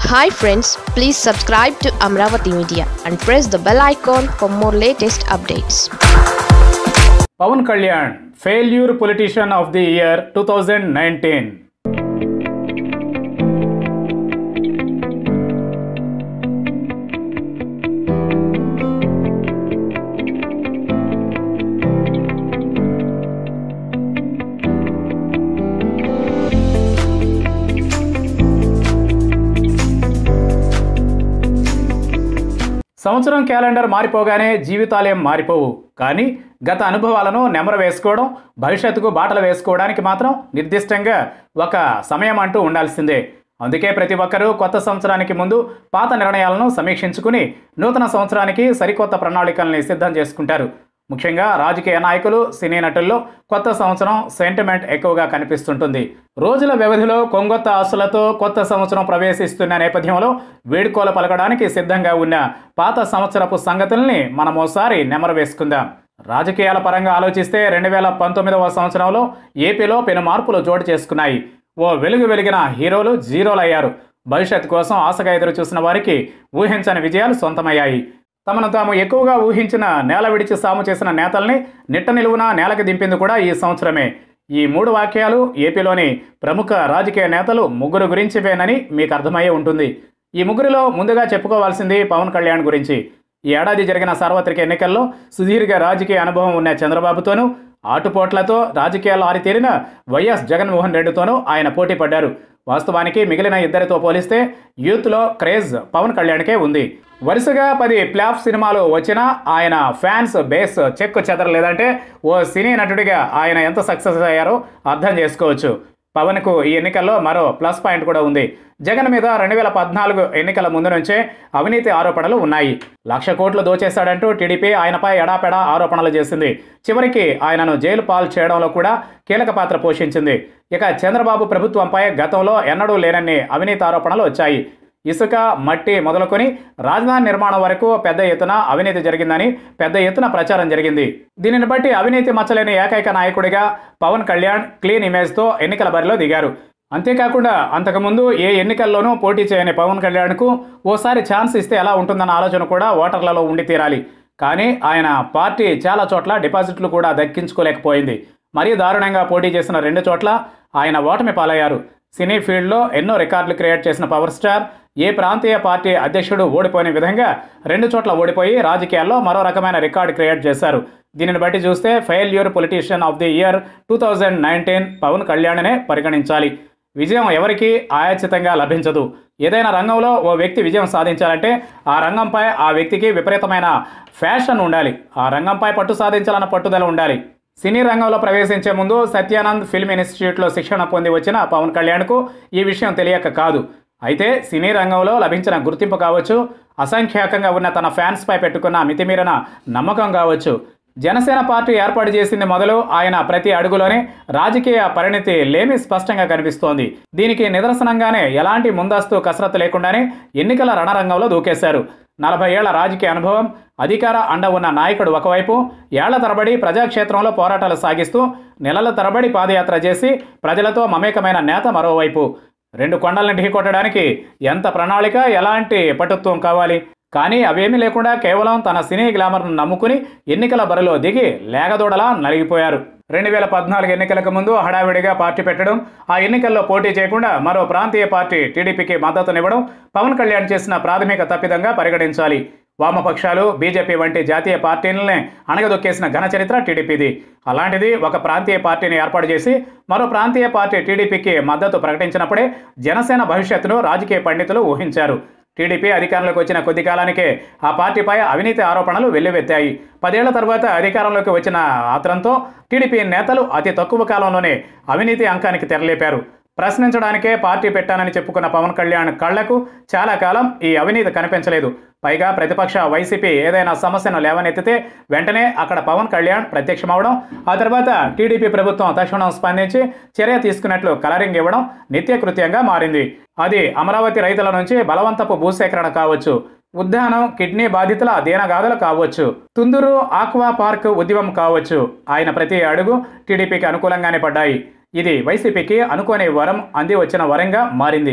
hi friends please subscribe to Amaravati media and press the bell icon for more latest updates Pawan Kalyan failure politician of the year two thousand nineteen సంవత్సరం calendar మారిపోగానే జీవితాలేం మారిపోవు కానీ గత అనుభవాలను నెమర వేసుకోవడం భవిష్యత్తుకు బాటలు వేసుకోవడానికి మాత్రం నిర్దిష్టంగా ఒక సమయం అంటూ ఉండాల్సిందే అందుకే ప్రతి ఒక్కరూ కొత్త సంవత్సరానికి ముందు పాత నిర్ణయాలను సమీక్షించుకుని నూతన సంవత్సరానికి సరికొత్త ప్రణాళికల్ని సిద్ధం చేసుకుంటారు ముఖ్యంగా రాజకీయ నాయకులు సినీ నటుల్లో కొత్త సంవత్సరం సెంటిమెంట్ ఎక్కువగా కనిపిస్తుంటుంది రోజుల వ్యవధిలో కొంగొత్త ఆశలతో కొత్త సంవత్సరం ప్రవేశిస్తున్న నేపథ్యంలో వేడుకోలు పలకడానికి సిద్ధంగా ఉన్న పాత సంవత్సరపు సంగతుల్ని మనం ఓసారి నెమరు వేసుకుందాం రాజకీయాల పరంగా ఆలోచిస్తే రెండు వేల పంతొమ్మిదవ సంవత్సరంలో ఏపీలో పెను మార్పులు చోటు చేసుకున్నాయి ఓ వెలుగు వెలిగిన హీరోలు జీరోలయ్యారు భవిష్యత్ కోసం ఆశగా ఎదురు చూసిన వారికి ఊహించని విజయాలు సొంతమయ్యాయి తమను తాము ఎక్కువగా ఊహించిన నేల విడిచి సాము చేసిన నేతల్ని నిట్ట నిలువున నేలకు దింపింది కూడా ఈ సంవత్సరమే ఈ మూడు వాక్యాలు ఏపీలోని ప్రముఖ రాజకీయ నేతలు ముగ్గురు గురించివేనని మీకు అర్థమయ్యే ఉంటుంది ఈ ముగ్గురిలో ముందుగా చెప్పుకోవాల్సింది పవన్ కళ్యాణ్ గురించి ఈ ఏడాది జరిగిన సార్వత్రిక ఎన్నికల్లో సుదీర్ఘ రాజకీయ అనుభవం ఉన్న చంద్రబాబుతోనూ ఆటుపోట్లతో రాజకీయాల్లో ఆరితేరిన వైఎస్ జగన్మోహన్ రెడ్డితోనూ ఆయన పోటీ పడ్డారు వాస్తవానికి మిగిలిన ఇద్దరితో పోలిస్తే యూత్లో క్రేజ్ పవన్ కళ్యాణ్కే ఉంది వరుసగా పది ప్లాఫ్ సినిమాలు వచ్చినా ఆయన ఫ్యాన్స్ బేస్ చెక్కు చెదరలేదంటే ఓ సినీ నటుడిగా ఆయన ఎంత సక్సెస్ అయ్యారో అర్థం చేసుకోవచ్చు పవన్కు ఈ ఎన్నికల్లో మరో ప్లస్ పాయింట్ కూడా ఉంది జగన్ మీద రెండు వేల పద్నాలుగు ఎన్నికల ముందు నుంచే అవినీతి ఆరోపణలు ఉన్నాయి లక్ష కోట్లు దోచేశాడంటూ టీడీపీ ఆయనపై ఎడాపెడా ఆరోపణలు చేసింది చివరికి ఆయనను జైలు పాలు చేయడంలో కూడా కీలక పాత్ర పోషించింది ఇక చంద్రబాబు ప్రభుత్వంపై గతంలో ఎన్నడూ లేనన్ని అవినీతి ఆరోపణలు వచ్చాయి ఇసుక మట్టి మొదలుకొని రాజధాని నిర్మాణం వరకు పెద్ద ఎత్తున అవినీతి జరిగిందని పెద్ద ఎత్తున ప్రచారం జరిగింది దీనిని బట్టి అవినీతి మచ్చలేని ఏకైక నాయకుడిగా పవన్ కళ్యాణ్ క్లీన్ ఇమేజ్తో ఎన్నికల బరిలో దిగారు అంతేకాకుండా అంతకుముందు ఏ ఎన్నికల్లోనూ పోటీ చేయని పవన్ కళ్యాణ్కు ఓసారి ఛాన్స్ ఇస్తే ఎలా ఉంటుందన్న ఆలోచన కూడా ఓటర్లలో ఉండి తీరాలి కానీ ఆయన పార్టీ చాలా చోట్ల డిపాజిట్లు కూడా దక్కించుకోలేకపోయింది మరీ దారుణంగా పోటీ చేసిన రెండు చోట్ల ఆయన ఓటమి పాలయ్యారు సినీ ఫీల్డ్లో ఎన్నో రికార్డులు క్రియేట్ చేసిన పవర్ స్టార్ ఏ ప్రాంతీయ పార్టీ అధ్యక్షుడు ఓడిపోయిన విధంగా రెండు చోట్ల ఓడిపోయి రాజకీయాల్లో మరో రకమైన రికార్డు క్రియేట్ చేశారు దీనిని బట్టి చూస్తే failure politician of the year two thousand nineteen Pawan కళ్యాణ్నే పరిగణించాలి విజయం ఎవరికీ ఆయాచితంగా లభించదు ఏదైనా రంగంలో ఓ వ్యక్తి విజయం సాధించాలంటే ఆ రంగంపై ఆ వ్యక్తికి విపరీతమైన ఫ్యాషన్ ఉండాలి ఆ రంగంపై పట్టు సాధించాలన్న పట్టుదల ఉండాలి సినీ రంగంలో ప్రవేశించే ముందు సత్యానంద్ ఫిల్మ్ ఇన్స్టిట్యూట్లో శిక్షణ పొంది వచ్చిన పవన్ కళ్యాణ్కు ఈ విషయం తెలియక కాదు అయితే సినీ రంగంలో లభించిన గుర్తింపు కావచ్చు అసంఖ్యాకంగా ఉన్న తన ఫ్యాన్స్పై పెట్టుకున్న మితిమీరిన నమ్మకం కావచ్చు జనసేన పార్టీ ఏర్పాటు చేసింది మొదలు ఆయన ప్రతి అడుగులోనే రాజకీయ పరిణితి లేమి స్పష్టంగా కనిపిస్తోంది దీనికి నిదర్శనంగానే ఎలాంటి ముందస్తు కసరత్తు లేకుండానే ఎన్నికల రణరంగంలో దూకేశారు నలభై ఏళ్ల రాజకీయ అనుభవం అధికార అండ ఉన్న నాయకుడు ఒకవైపు ఏళ్ల తరబడి ప్రజాక్షేత్రంలో పోరాటాలు సాగిస్తూ నెలల తరబడి పాదయాత్ర చేసి ప్రజలతో మమేకమైన నేత మరోవైపు రెండు కొండలను ఢీకొట్టడానికి ఎంత ప్రణాళిక ఎలాంటి పటుత్వం కావాలి కానీ అవేమీ లేకుండా కేవలం తన సినీ గ్లామర్ను నమ్ముకుని ఎన్నికల బరిలో దిగి లేగదూడలా నలిగిపోయారు రెండు వేల పద్నాలుగు ఎన్నికలకు ముందు హడావిడిగా పార్టీ పెట్టడం ఆ ఎన్నికల్లో పోటీ చేయకుండా మరో ప్రాంతీయ పార్టీ టీడీపీకి మద్దతునివ్వడం పవన్ కళ్యాణ్ చేసిన ప్రాథమిక తప్పిదంగా పరిగణించాలి వామపక్షాలు బీజేపీ వంటి జాతీయ పార్టీలనే అణగదొక్కేసిన ఘన చరిత్ర టీడీపీది అలాంటిది ఒక ప్రాంతీయ పార్టీని ఏర్పాటు చేసి మరో ప్రాంతీయ పార్టీ టీడీపీకి మద్దతు ప్రకటించినప్పుడే జనసేన భవిష్యత్తును రాజకీయ పండితులు ఊహించారు టీడీపీ అధికారంలోకి వచ్చిన కొద్ది కాలానికే ఆ పార్టీపై అవినీతి ఆరోపణలు వెల్లువెత్తాయి పదేళ్ల తర్వాత అధికారంలోకి వచ్చిన ఆత్రంతో టీడీపీ నేతలు అతి తక్కువ కాలంలోనే అవినీతి అంకానికి తెరలేపారు ప్రశ్నించడానికే పార్టీ పెట్టానని చెప్పుకున్న పవన్ కళ్యాణ్ కళ్లకు చాలా కాలం ఈ అవినీతి కనిపించలేదు పైగా ప్రతిపక్ష వైసీపీ ఏదైనా సమస్యను లేవనెత్తితే వెంటనే అక్కడ పవన్ కళ్యాణ్ ప్రత్యక్షమవడం ఆ తర్వాత టీడీపీ ప్రభుత్వం తక్షణం స్పందించి చర్య తీసుకున్నట్లు కలరింగ్ ఇవ్వడం నిత్యకృత్యంగా మారింది అది అమరావతి రైతుల నుంచి బలవంతపు భూసేకరణ కావచ్చు ఉద్యానం కిడ్నీ బాధితుల దీనగాథలు కావచ్చు తుందూరు ఆక్వా పార్క్ ఉద్యమం కావచ్చు ఆయన ప్రతి అడుగు టీడీపీకి అనుకూలంగానే పడ్డాయి ఇది వైసీపీకి అనుకోని వరం అంది వచ్చిన వరంగా మారింది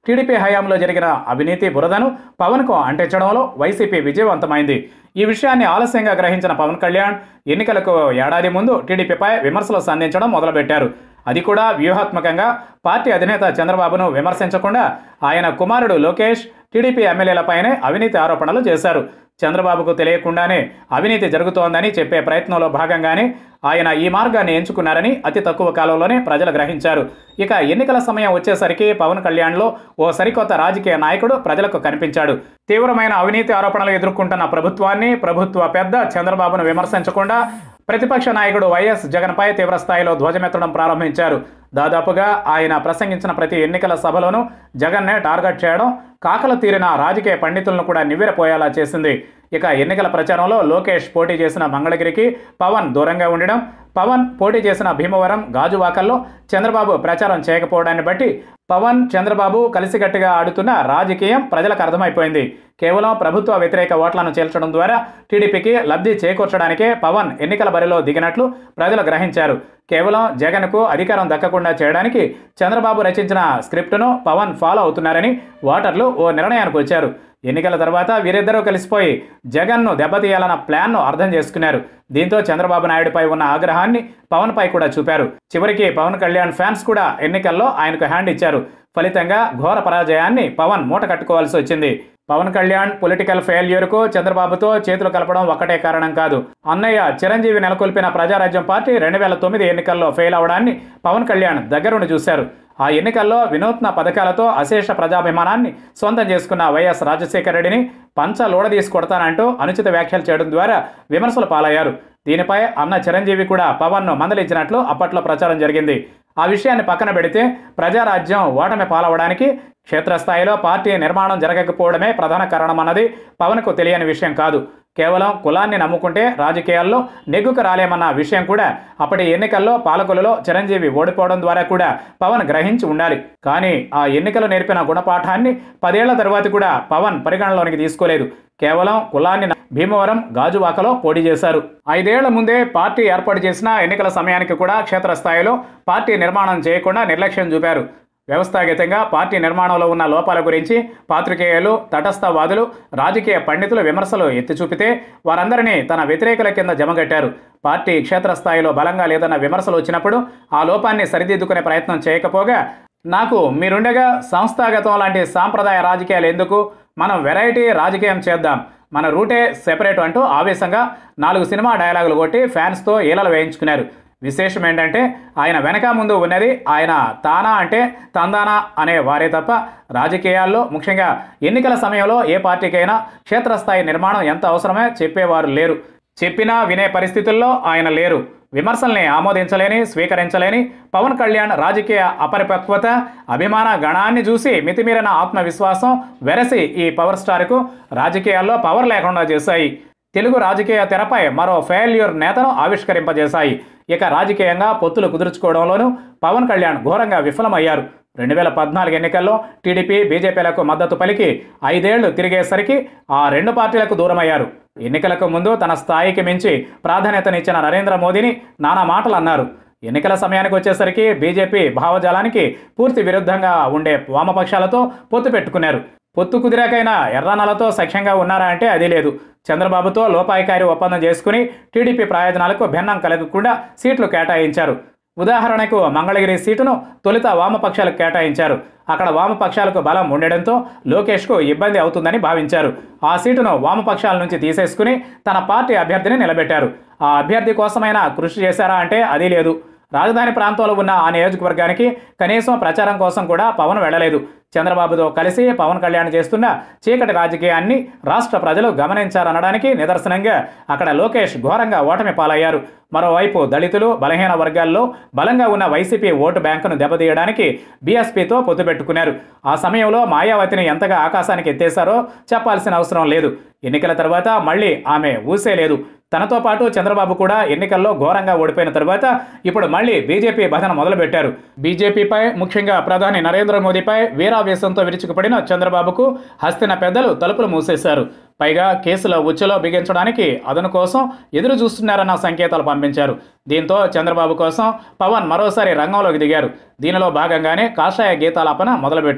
టీడీపీ హయాంలో జరిగిన అవినీతి బురదను పవన్కు అంటించడంలో వైసీపీ విజయవంతమైంది ఈ విషయాన్ని ఆలస్యంగా గ్రహించిన పవన్ కళ్యాణ్ ఎన్నికలకు ఏడాది ముందు టీడీపీపై విమర్శలు సంధించడం మొదలుపెట్టారు అది కూడా వ్యూహాత్మకంగా పార్టీ అధినేత చంద్రబాబును విమర్శించకుండా ఆయన కుమారుడు లోకేష్ టీడీపీ ఎమ్మెల్యేలపైనే అవినీతి ఆరోపణలు చేశారు చంద్రబాబుకు తెలియకుండానే అవినీతి జరుగుతోందని చెప్పే ప్రయత్నంలో భాగంగానే ఆయన ఈ మార్గాన్ని ఎంచుకున్నారని అతి తక్కువ కాలంలోనే ప్రజలు గ్రహించారు ఇక ఎన్నికల సమయం వచ్చేసరికి పవన్ కళ్యాణ్లో ఓ సరికొత్త రాజకీయ నాయకుడు ప్రజలకు కనిపించాడు తీవ్రమైన అవినీతి ఆరోపణలు ఎదుర్కొంటున్న ప్రభుత్వాన్ని ప్రభుత్వ పెద్ద చంద్రబాబును విమర్శించకుండా ప్రతిపక్ష నాయకుడు వైఎస్ జగన్పై తీవ్రస్థాయిలో ధ్వజమెత్తడం ప్రారంభించారు దాదాపుగా ఆయన ప్రసంగించిన ప్రతి ఎన్నికల సభలోనూ జగన్నే టార్గెట్ చేయడం కాకల తీరిన రాజకీయ పండితులను కూడా నివ్వెరపోయేలా చేసింది ఇక ఎన్నికల ప్రచారంలో లోకేష్ పోటీ చేసిన మంగళగిరికి పవన్ దూరంగా ఉండడం పవన్ పోటీ చేసిన భీమవరం గాజువాకల్లో చంద్రబాబు ప్రచారం చేయకపోవడాన్ని బట్టి పవన్ చంద్రబాబు కలిసికట్టుగా ఆడుతున్న రాజకీయం ప్రజలకు అర్థమైపోయింది కేవలం ప్రభుత్వ వ్యతిరేక ఓట్లను చేల్చడం ద్వారా టీడీపీకి లబ్ధి చేకూర్చడానికే పవన్ ఎన్నికల బరిలో దిగినట్లు ప్రజలు గ్రహించారు కేవలం జగన్కు అధికారం దక్కకుండా చేయడానికి చంద్రబాబు రచించిన స్క్రిప్టును పవన్ ఫాలో అవుతున్నారని ఓటర్లు ఓ నిర్ణయానికి వచ్చారు ఎన్నికల తర్వాత వీరిద్దరూ కలిసిపోయి జగన్ను దెబ్బతీయాలన్న ప్లాన్ను అర్థం చేసుకున్నారు దీంతో చంద్రబాబు నాయుడుపై ఉన్న ఆగ్రహాన్ని పవన్పై కూడా చూపారు చివరికి పవన్ కళ్యాణ్ ఫ్యాన్స్ కూడా ఎన్నికల్లో ఆయనకు హ్యాండ్ ఇచ్చారు ఫలితంగా ఘోర పరాజయాన్ని పవన్ మూట కట్టుకోవాల్సి వచ్చింది పవన్ కళ్యాణ్ పొలిటికల్ ఫెయిల్యూర్కు చంద్రబాబుతో చేతులు కలపడం ఒక్కటే కారణం కాదు అన్నయ్య చిరంజీవి నెలకొల్పిన ప్రజారాజ్యం పార్టీ రెండు వేల తొమ్మిది ఎన్నికల్లో ఫెయిల్ అవడాన్ని పవన్ కళ్యాణ్ దగ్గరుండి చూశారు ఆ ఎన్నికల్లో వినూత్న పథకాలతో అశేష ప్రజాభిమానాన్ని సొంతం చేసుకున్న వైఎస్ రాజశేఖర రెడ్డిని పంచ లోడదీసి కొడతానంటూ అనుచిత వ్యాఖ్యలు చేయడం ద్వారా విమర్శలు పాలయ్యారు దీనిపై అన్న చిరంజీవి కూడా పవన్ను మందలించినట్లు అప్పట్లో ప్రచారం జరిగింది ఆ విషయాన్ని పక్కన పెడితే ప్రజారాజ్యం ఓటమి పాలవడానికి క్షేత్రస్థాయిలో పార్టీ నిర్మాణం జరగకపోవడమే ప్రధాన కారణమన్నది పవన్కు తెలియని విషయం కాదు కేవలం కులాన్ని నమ్ముకుంటే రాజకీయాల్లో నెగ్గుకు రాలేమన్న విషయం కూడా అప్పటి ఎన్నికల్లో పాలకులలో చిరంజీవి ఓడిపోవడం ద్వారా కూడా పవన్ గ్రహించి ఉండాలి కానీ ఆ ఎన్నికలు నేర్పిన గుణపాఠాన్ని పదేళ్ల తర్వాత కూడా పవన్ పరిగణలోనికి తీసుకోలేదు కేవలం కులాన్ని భీమవరం గాజువాకలో పోటీ చేశారు ఐదేళ్ల ముందే పార్టీ ఏర్పాటు చేసిన ఎన్నికల సమయానికి కూడా క్షేత్రస్థాయిలో పార్టీ నిర్మాణం చేయకుండా నిర్లక్ష్యం చూపారు వ్యవస్థాగతంగా పార్టీ నిర్మాణంలో ఉన్న లోపాల గురించి పాత్రికేయులు తటస్థవాదులు రాజకీయ పండితులు విమర్శలు ఎత్తి చూపితే వారందరినీ తన వ్యతిరేకుల కింద జమగట్టారు పార్టీ క్షేత్రస్థాయిలో బలంగా లేదన్న విమర్శలు వచ్చినప్పుడు ఆ లోపాన్ని సరిదిద్దుకునే ప్రయత్నం చేయకపోగా నాకు మీరుండగా సంస్థాగతం లాంటి సాంప్రదాయ రాజకీయాలు ఎందుకు మనం వెరైటీ రాజకీయం చేద్దాం మన రూటే సెపరేట్ అంటూ ఆవేశంగా నాలుగు సినిమా డైలాగులు కొట్టి ఫ్యాన్స్తో ఈలలు వేయించుకున్నారు విశేషం ఏంటంటే ఆయన వెనక ముందు ఉన్నది ఆయన తానా అంటే తందానా అనే వారే తప్ప రాజకీయాల్లో ముఖ్యంగా ఎన్నికల సమయంలో ఏ పార్టీకైనా క్షేత్రస్థాయి నిర్మాణం ఎంత అవసరమే చెప్పేవారు లేరు చెప్పినా వినే పరిస్థితుల్లో ఆయన లేరు విమర్శల్ని ఆమోదించలేని స్వీకరించలేని పవన్ కళ్యాణ్ రాజకీయ అపరిపక్వత అభిమాన గణాన్ని చూసి మితిమీరిన ఆత్మవిశ్వాసం వెరసి ఈ పవర్ స్టార్కు రాజకీయాల్లో పవర్ లేకుండా చేశాయి తెలుగు రాజకీయ తెరపై మరో ఫెయిల్యూర్ నేతను ఆవిష్కరింపజేశాయి ఇక రాజకీయంగా పొత్తులు కుదుర్చుకోవడంలోనూ పవన్ కళ్యాణ్ ఘోరంగా విఫలమయ్యారు రెండు వేల పద్నాలుగు ఎన్నికల్లో టీడీపీ బీజేపీలకు మద్దతు పలికి ఐదేళ్లు తిరిగేసరికి ఆ రెండు పార్టీలకు దూరమయ్యారు ఎన్నికలకు ముందు తన స్థాయికి మించి ప్రాధాన్యతనిచ్చిన నరేంద్ర మోదీని నానా మాటలు అన్నారు ఎన్నికల సమయానికి వచ్చేసరికి బీజేపీ భావజాలానికి పూర్తి విరుద్ధంగా ఉండే వామపక్షాలతో పొత్తు పెట్టుకున్నారు పొత్తు కుదిరాకైనా ఎర్రనలతో సఖ్యంగా ఉన్నారా అంటే అది లేదు చంద్రబాబుతో లోపాయికారి ఒప్పందం చేసుకుని టీడీపీ ప్రయోజనాలకు భిన్నం కలగకుండా సీట్లు కేటాయించారు ఉదాహరణకు మంగళగిరి సీటును తొలుత వామపక్షాలకు కేటాయించారు అక్కడ వామపక్షాలకు బలం ఉండడంతో లోకేష్కు ఇబ్బంది అవుతుందని భావించారు ఆ సీటును వామపక్షాల నుంచి తీసేసుకుని తన పార్టీ అభ్యర్థిని నిలబెట్టారు ఆ అభ్యర్థి కోసమైనా కృషి చేశారా అంటే అది లేదు రాజధాని ప్రాంతంలో ఉన్న ఆ నియోజకవర్గానికి కనీసం ప్రచారం కోసం కూడా పవన్ వెళ్ళలేదు చంద్రబాబుతో కలిసి పవన్ కళ్యాణ్ చేస్తున్న చీకటి రాజకీయాన్ని రాష్ట్ర ప్రజలు గమనించారనడానికి నిదర్శనంగా అక్కడ లోకేష్ ఘోరంగా ఓటమి పాలయ్యారు మరోవైపు దళితులు బలహీన వర్గాల్లో బలంగా ఉన్న వైసీపీ ఓటు బ్యాంకును దెబ్బతీయడానికి బీఎస్పీతో పొత్తు పెట్టుకున్నారు ఆ సమయంలో మాయావతిని ఎంతగా ఆకాశానికి ఎత్తేశారో చెప్పాల్సిన అవసరం లేదు ఎన్నికల తర్వాత మళ్ళీ ఆమె ఊసే లేదు తనతో పాటు చంద్రబాబు కూడా ఎన్నికల్లో ఘోరంగా ఓడిపోయిన తర్వాత ఇప్పుడు మళ్ళీ బీజేపీ భజన మొదలుపెట్టారు బీజేపీపై ముఖ్యంగా ప్రధాని నరేంద్ర మోదీపై వీరావేశంతో విరుచుకుపడిన చంద్రబాబుకు హస్తిన పెద్దలు తలుపులు మూసేశారు పైగా కేసుల ఉచ్చులో బిగించడానికి అదను కోసం ఎదురు చూస్తున్నారన్న సంకేతాలు పంపించారు దీంతో చంద్రబాబు కోసం పవన్ మరోసారి రంగంలోకి దిగారు దీనిలో భాగంగానే కాషాయ గీతాలాపన మొదలుపెట్టారు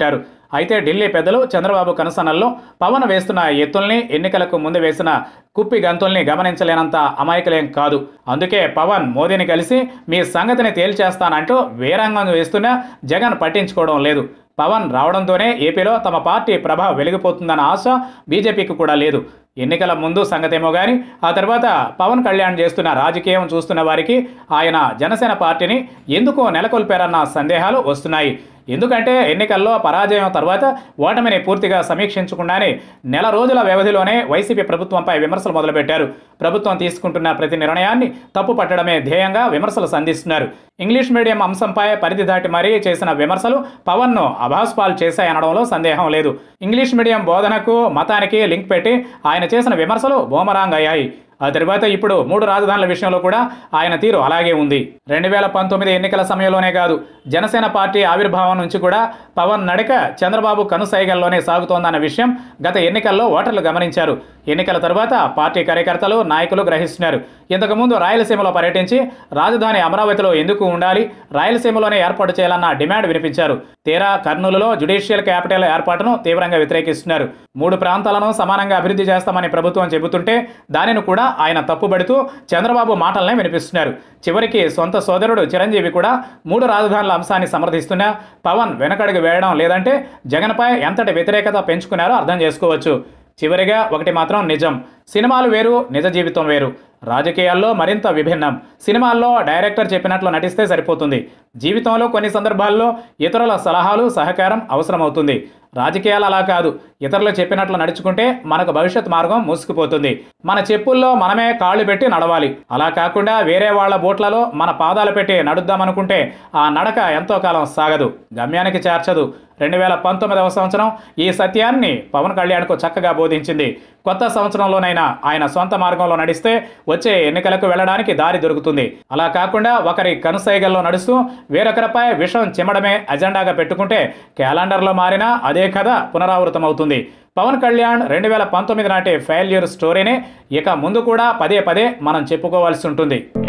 అయితే ఢిల్లీ పెద్దలు చంద్రబాబు కనుసన్నల్లో పవన్ వేస్తున్న ఎత్తుల్ని ఎన్నికలకు ముందు వేసిన కుప్పి గంతుల్ని గమనించలేనంత అమాయకులేం కాదు అందుకే పవన్ మోదీని కలిసి మీ సంగతిని తేల్చేస్తానంటూ వేరంగం వేస్తున్నా జగన్ పట్టించుకోవడం లేదు పవన్ రావడంతోనే ఏపీలో తమ పార్టీ ప్రభ వెలిగిపోతుందన్న ఆశ బీజేపీకి కూడా లేదు ఎన్నికల ముందు సంగతేమో కానీ ఆ తర్వాత పవన్ కళ్యాణ్ చేస్తున్న రాజకీయం చూస్తున్న వారికి ఆయన జనసేన పార్టీని ఎందుకు నెలకొల్పారన్న సందేహాలు వస్తున్నాయి ఎందుకంటే ఎన్నికల్లో పరాజయం తర్వాత ఓటమిని పూర్తిగా సమీక్షించకుండానే నెల రోజుల వ్యవధిలోనే వైసీపీ ప్రభుత్వంపై విమర్శలు మొదలుపెట్టారు ప్రభుత్వం తీసుకుంటున్న ప్రతి నిర్ణయాన్ని తప్పు పట్టడమే ధ్యేయంగా విమర్శలు సంధిస్తున్నారు ఇంగ్లీష్ మీడియం అంశంపై పరిధి దాటి మరీ చేసిన విమర్శలు పవన్ను అభాస్పాల్ చేశాయనడంలో సందేహం లేదు ఇంగ్లీష్ మీడియం బోధనకు మతానికి లింక్ పెట్టి ఆయన చేసిన విమర్శలు బోమరాంగ్ అయ్యాయి ఆ తర్వాత ఇప్పుడు మూడు రాజధానుల విషయంలో కూడా ఆయన తీరు అలాగే ఉంది రెండు వేల పంతొమ్మిది ఎన్నికల సమయంలోనే కాదు జనసేన పార్టీ ఆవిర్భావం నుంచి కూడా పవన్ నడక చంద్రబాబు కనుసైగల్లోనే సాగుతోందన్న విషయం గత ఎన్నికల్లో ఓటర్లు గమనించారు ఎన్నికల తర్వాత పార్టీ కార్యకర్తలు నాయకులు గ్రహిస్తున్నారు ఇంతకుముందు రాయలసీమలో పర్యటించి రాజధాని అమరావతిలో ఎందుకు ఉండాలి రాయలసీమలోనే ఏర్పాటు చేయాలన్న డిమాండ్ వినిపించారు తీరా కర్నూలులో జ్యుడిషియల్ క్యాపిటల్ ఏర్పాటును తీవ్రంగా వ్యతిరేకిస్తున్నారు మూడు ప్రాంతాలను సమానంగా అభివృద్ధి చేస్తామని ప్రభుత్వం చెబుతుంటే దానిని కూడా ఆయన తప్పుబడుతూ చంద్రబాబు మాటలనే వినిపిస్తున్నారు చివరికి సొంత సోదరుడు చిరంజీవి కూడా మూడు రాజధానుల అంశాన్ని సమర్థిస్తున్నా పవన్ వెనకడుగు వేయడం లేదంటే జగన్పై ఎంతటి వ్యతిరేకత పెంచుకున్నారో అర్థం చేసుకోవచ్చు చివరిగా ఒకటి మాత్రం నిజం సినిమాలు వేరు నిజ జీవితం వేరు రాజకీయాల్లో మరింత విభిన్నం సినిమాల్లో డైరెక్టర్ చెప్పినట్లు నటిస్తే సరిపోతుంది జీవితంలో కొన్ని సందర్భాల్లో ఇతరుల సలహాలు సహకారం అవసరమవుతుంది రాజకీయాలు అలా కాదు ఇతరులు చెప్పినట్లు నడుచుకుంటే మనకు భవిష్యత్ మార్గం మూసుకుపోతుంది మన చెప్పుల్లో మనమే కాళ్ళు పెట్టి నడవాలి అలా కాకుండా వేరే వాళ్ళ బోట్లలో మన పాదాలు పెట్టి నడుద్దామనుకుంటే ఆ నడక ఎంతో కాలం సాగదు గమ్యానికి చేర్చదు రెండు వేల పంతొమ్మిదవ సంవత్సరం ఈ సత్యాన్ని పవన్ కళ్యాణ్కు చక్కగా బోధించింది కొత్త సంవత్సరంలోనైనా ఆయన సొంత మార్గంలో నడిస్తే వచ్చే ఎన్నికలకు వెళ్ళడానికి దారి దొరుకుతుంది అలా కాకుండా ఒకరి కనుసైగల్లో నడుస్తూ వేరొకరిపై విషం చిమ్మడమే అజెండాగా పెట్టుకుంటే క్యాలెండర్లో మారినా అదే కథ పునరావృతమవుతుంది పవన్ కళ్యాణ్ రెండు వేల పంతొమ్మిది నాటి ఫెయిల్యూర్ స్టోరీనే ఇక ముందు కూడా పదే పదే మనం చెప్పుకోవాల్సి ఉంటుంది